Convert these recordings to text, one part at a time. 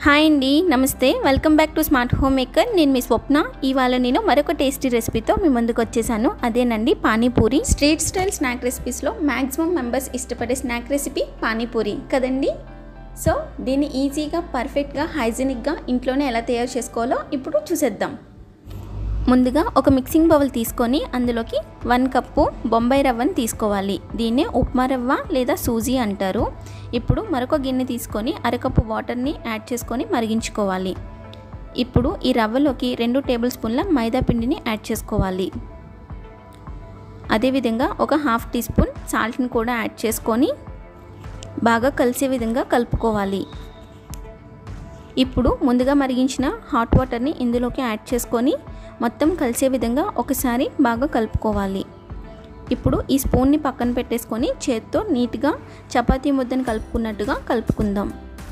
hi అండి నమస్తే welcome back to smart home maker నేను మీ స్వప్న ఇవాళ నేను మరొక టేస్టీ రెసిపీతో మీ ముందుకు వచ్చేసాను అదేనండి పానీపూరి స్ట్రీట్ స్టైల్ స్నాక్ రెసిపీస్లో మ్యాక్సిమం మెంబర్స్ ఇష్టపడే స్నాక్ రెసిపీ పానీపూరి కదండి సో దీన్ని ఈజీగా పర్ఫెక్ట్గా హైజీనిక్గా ఇంట్లోనే ఎలా తయారు చేసుకోవాలో ఇప్పుడు చూసేద్దాం ముందుగా ఒక మిక్సింగ్ బౌల్ తీసుకొని అందులోకి వన్ కప్పు బొంబాయి రవ్వని తీసుకోవాలి దీన్నే ఉప్మా రవ్వ లేదా సూజీ అంటారు ఇప్పుడు మరొక గిన్నె తీసుకొని అరకప్పు వాటర్ని యాడ్ చేసుకొని మరిగించుకోవాలి ఇప్పుడు ఈ రవ్వలోకి రెండు టేబుల్ స్పూన్ల మైదా పిండిని యాడ్ చేసుకోవాలి అదేవిధంగా ఒక హాఫ్ టీ స్పూన్ సాల్ట్ని కూడా యాడ్ చేసుకొని బాగా కలిసే విధంగా కలుపుకోవాలి ఇప్పుడు ముందుగా మరిగించిన హాట్ వాటర్ని ఇందులోకి యాడ్ చేసుకొని మొత్తం కలిసే విధంగా ఒకసారి బాగా కలుపుకోవాలి ఇప్పుడు ఈ స్పూన్ని పక్కన పెట్టేసుకొని చేత్తో నీట్గా చపాతీ ముద్దను కలుపుకున్నట్టుగా కలుపుకుందాం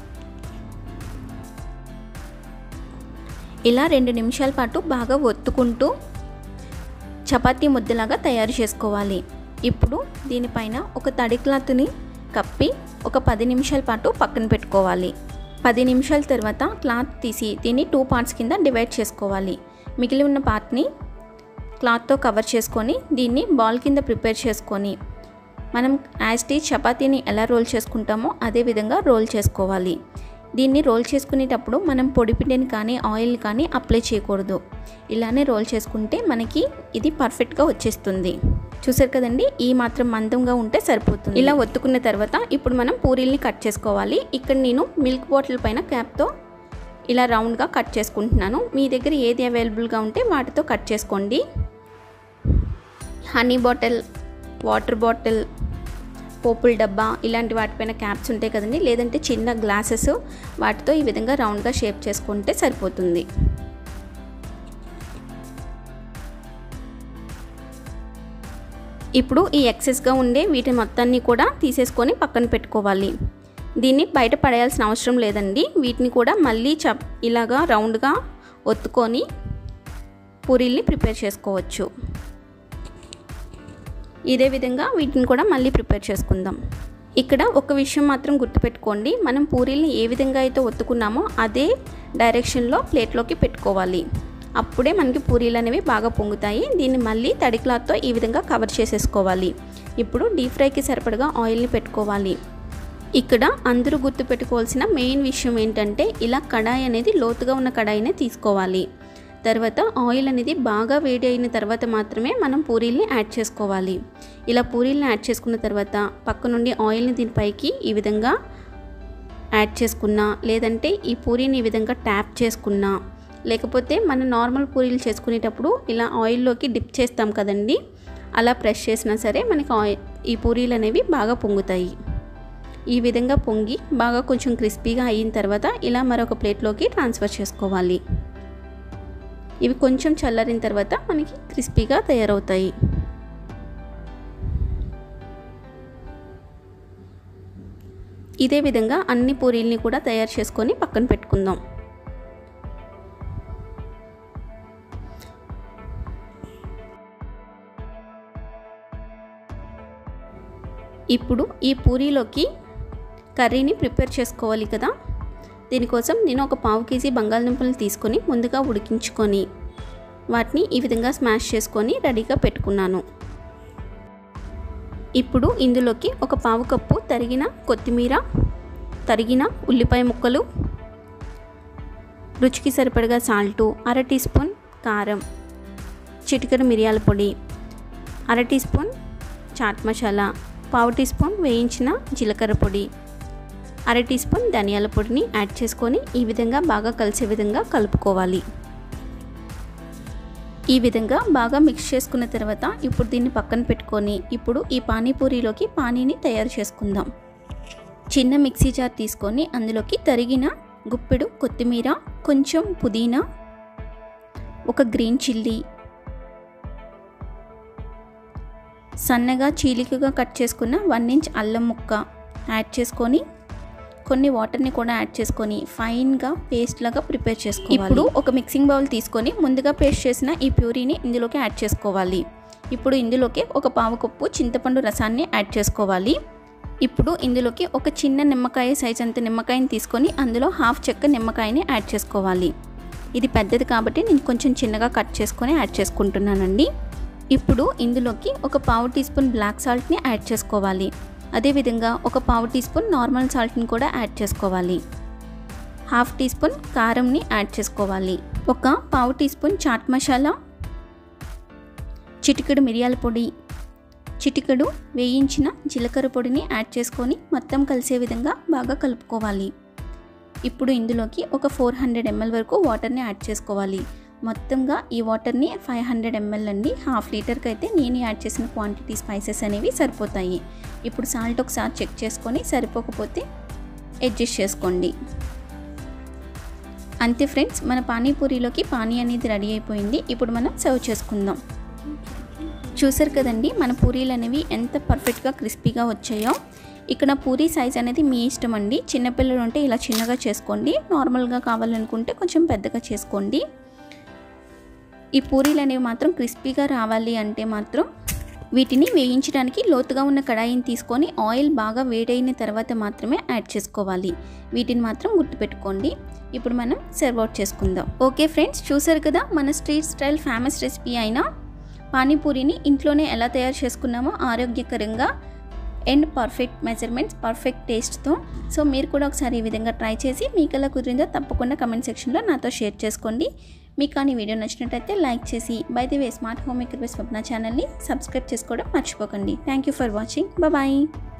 ఇలా రెండు నిమిషాల పాటు బాగా ఒత్తుకుంటూ చపాతీ ముద్దలాగా తయారు చేసుకోవాలి ఇప్పుడు దీనిపైన ఒక తడి క్లాత్ని కప్పి ఒక పది నిమిషాల పాటు పక్కన పెట్టుకోవాలి పది నిమిషాల తర్వాత క్లాత్ తీసి దీన్ని టూ పార్ట్స్ కింద డివైడ్ చేసుకోవాలి మిగిలి ఉన్న పార్ట్ని క్లాత్తో కవర్ చేసుకొని దీన్ని బాల్ కింద ప్రిపేర్ చేసుకొని మనం యాస్టీ చపాతీని ఎలా రోల్ చేసుకుంటామో అదే విధంగా రోల్ చేసుకోవాలి దీన్ని రోల్ చేసుకునేటప్పుడు మనం పొడి పిండిని కానీ ఆయిల్ కానీ అప్లై చేయకూడదు ఇలానే రోల్ చేసుకుంటే మనకి ఇది పర్ఫెక్ట్గా వచ్చేస్తుంది చూసారు కదండి ఈ మాత్రం మందంగా ఉంటే సరిపోతుంది ఇలా ఒత్తుకున్న తర్వాత ఇప్పుడు మనం పూరీల్ని కట్ చేసుకోవాలి ఇక్కడ నేను మిల్క్ బాటిల్ పైన క్యాప్తో ఇలా రౌండ్గా కట్ చేసుకుంటున్నాను మీ దగ్గర ఏది అవైలబుల్గా ఉంటే వాటితో కట్ చేసుకోండి హనీ బాటిల్ వాటర్ బాటిల్ పోపుల డబ్బా ఇలాంటి వాటిపైన క్యాప్స్ ఉంటాయి కదండి లేదంటే చిన్న గ్లాసెస్ వాటితో ఈ విధంగా రౌండ్గా షేప్ చేసుకుంటే సరిపోతుంది ఇప్పుడు ఈ ఎక్సెస్గా ఉండే వీటి మొత్తాన్ని కూడా తీసేసుకొని పక్కన పెట్టుకోవాలి దీన్ని బయట పడేయాల్సిన అవసరం లేదండి వీటిని కూడా మళ్ళీ చ ఇలాగా రౌండ్గా ఒత్తుకొని పూరీల్ని ప్రిపేర్ చేసుకోవచ్చు ఇదే విధంగా వీటిని కూడా మళ్ళీ ప్రిపేర్ చేసుకుందాం ఇక్కడ ఒక విషయం మాత్రం గుర్తుపెట్టుకోండి మనం పూరీల్ని ఏ విధంగా అయితే ఒత్తుకున్నామో అదే డైరెక్షన్లో ప్లేట్లోకి పెట్టుకోవాలి అప్పుడే మనకి పూరీలు అనేవి బాగా పొంగుతాయి దీన్ని మళ్ళీ తడి క్లాత్తో ఈ విధంగా కవర్ చేసేసుకోవాలి ఇప్పుడు డీప్ ఫ్రైకి సరిపడగా ఆయిల్ని పెట్టుకోవాలి ఇక్కడ అందరూ గుర్తు పెట్టుకోవాల్సిన మెయిన్ విషయం ఏంటంటే ఇలా కడాయి అనేది లోతుగా ఉన్న కడాయినే తీసుకోవాలి తర్వాత ఆయిల్ అనేది బాగా వేడి అయిన తర్వాత మాత్రమే మనం పూరీల్ని యాడ్ చేసుకోవాలి ఇలా పూరీల్ని యాడ్ చేసుకున్న తర్వాత పక్క నుండి ఆయిల్ని దీనిపైకి ఈ విధంగా యాడ్ చేసుకున్నా లేదంటే ఈ పూరీని ఈ విధంగా ట్యాప్ చేసుకున్నా లేకపోతే మనం నార్మల్ పూరీలు చేసుకునేటప్పుడు ఇలా ఆయిల్లోకి డిప్ చేస్తాం కదండి అలా ప్రెస్ చేసినా సరే మనకి ఆయిల్ ఈ పూరీలు అనేవి బాగా పొంగుతాయి ఈ విధంగా పొంగి బాగా కొంచెం క్రిస్పీగా అయిన తర్వాత ఇలా మరొక ప్లేట్లోకి ట్రాన్స్ఫర్ చేసుకోవాలి ఇవి కొంచెం చల్లారిన తర్వాత మనకి క్రిస్పీగా తయారవుతాయి ఇదే విధంగా అన్ని పూరీల్ని కూడా తయారు చేసుకొని పక్కన పెట్టుకుందాం ఇప్పుడు ఈ పూరీలోకి కర్రీని ప్రిపేర్ చేసుకోవాలి కదా దీనికోసం నేను ఒక పావు కేజీ బంగాళదుంపలు తీసుకొని ముందుగా ఉడికించుకొని వాటిని ఈ విధంగా స్మాష్ చేసుకొని రెడీగా పెట్టుకున్నాను ఇప్పుడు ఇందులోకి ఒక పావు కప్పు తరిగిన కొత్తిమీర తరిగిన ఉల్లిపాయ ముక్కలు రుచికి సరిపడగా సాల్టు అర టీ స్పూన్ కారం చిటికెడు మిరియాల పొడి అర టీ స్పూన్ చాట్ మసాలా పావు టీ స్పూన్ వేయించిన జీలకర్ర పొడి అర టీ స్పూన్ ధనియాల పొడిని యాడ్ చేసుకొని ఈ విధంగా బాగా కలిసే విధంగా కలుపుకోవాలి ఈ విధంగా బాగా మిక్స్ చేసుకున్న తర్వాత ఇప్పుడు దీన్ని పక్కన పెట్టుకొని ఇప్పుడు ఈ పానీపూరిలోకి పానీని తయారు చేసుకుందాం చిన్న మిక్సీ జార్ తీసుకొని అందులోకి తరిగిన గుప్పెడు కొత్తిమీర కొంచెం పుదీనా ఒక గ్రీన్ చిల్లీ సన్నగా చీలికగా కట్ చేసుకున్న వన్ ఇంచ్ అల్లం ముక్క యాడ్ చేసుకొని కొన్ని వాటర్ని కూడా యాడ్ చేసుకొని ఫైన్గా పేస్ట్ లాగా ప్రిపేర్ చేసుకోవాలి ఇప్పుడు ఒక మిక్సింగ్ బౌల్ తీసుకొని ముందుగా పేస్ట్ చేసిన ఈ ప్యూరీని ఇందులోకి యాడ్ చేసుకోవాలి ఇప్పుడు ఇందులోకి ఒక పావు కప్పు చింతపండు రసాన్ని యాడ్ చేసుకోవాలి ఇప్పుడు ఇందులోకి ఒక చిన్న నిమ్మకాయ సైజ్ అంత నిమ్మకాయని తీసుకొని అందులో హాఫ్ చెక్క నిమ్మకాయని యాడ్ చేసుకోవాలి ఇది పెద్దది కాబట్టి నేను కొంచెం చిన్నగా కట్ చేసుకొని యాడ్ చేసుకుంటున్నానండి ఇప్పుడు ఇందులోకి ఒక పావు టీ స్పూన్ బ్లాక్ సాల్ట్ని యాడ్ చేసుకోవాలి అదేవిధంగా ఒక పావు టీ స్పూన్ నార్మల్ సాల్ట్ని కూడా యాడ్ చేసుకోవాలి హాఫ్ టీ స్పూన్ కారంని యాడ్ చేసుకోవాలి ఒక పావు టీ స్పూన్ చాట్ మసాలా చిటికెడు మిరియాల పొడి చిటికెడు వేయించిన జీలకర్ర పొడిని యాడ్ చేసుకొని మొత్తం కలిసే విధంగా బాగా కలుపుకోవాలి ఇప్పుడు ఇందులోకి ఒక ఫోర్ హండ్రెడ్ ఎంఎల్ వరకు వాటర్ని యాడ్ చేసుకోవాలి మొత్తంగా ఈ వాటర్ని ఫైవ్ హండ్రెడ్ ఎంఎల్ అండి హాఫ్ లీటర్కి అయితే నేను యాడ్ చేసిన క్వాంటిటీ స్పైసెస్ అనేవి సరిపోతాయి ఇప్పుడు సాల్ట్ ఒకసారి చెక్ చేసుకొని సరిపోకపోతే అడ్జస్ట్ చేసుకోండి అంతే ఫ్రెండ్స్ మన పానీపూరిలోకి పానీ అనేది రెడీ అయిపోయింది ఇప్పుడు మనం సర్వ్ చేసుకుందాం చూసారు కదండి మన పూరీలు అనేవి ఎంత పర్ఫెక్ట్గా క్రిస్పీగా వచ్చాయో ఇక్కడ పూరీ సైజ్ అనేది మీ ఇష్టం అండి చిన్నపిల్లలు ఉంటే ఇలా చిన్నగా చేసుకోండి నార్మల్గా కావాలనుకుంటే కొంచెం పెద్దగా చేసుకోండి ఈ పూరీలు అనేవి మాత్రం క్రిస్పీగా రావాలి అంటే మాత్రం వీటిని వేయించడానికి లోతుగా ఉన్న కడాయిని తీసుకొని ఆయిల్ బాగా వేడైన తర్వాత మాత్రమే యాడ్ చేసుకోవాలి వీటిని మాత్రం గుర్తుపెట్టుకోండి ఇప్పుడు మనం సర్వ్ అవుట్ చేసుకుందాం ఓకే ఫ్రెండ్స్ చూసారు కదా మన స్ట్రీట్ స్టైల్ ఫేమస్ రెసిపీ అయిన పానీపూరిని ఇంట్లోనే ఎలా తయారు చేసుకున్నామో ఆరోగ్యకరంగా అండ్ పర్ఫెక్ట్ మెజర్మెంట్స్ పర్ఫెక్ట్ టేస్ట్తో సో మీరు కూడా ఒకసారి ఈ విధంగా ట్రై చేసి మీకు ఎలా కుదిరిందో తప్పకుండా కమెంట్ సెక్షన్లో నాతో షేర్ చేసుకోండి మీకు కానీ వీడియో నచ్చినట్టయితే లైక్ చేసి by the way smart home maker by Swapna ఛానల్ని సబ్స్క్రైబ్ చేసుకోవడం మర్చిపోకండి thank you for watching bye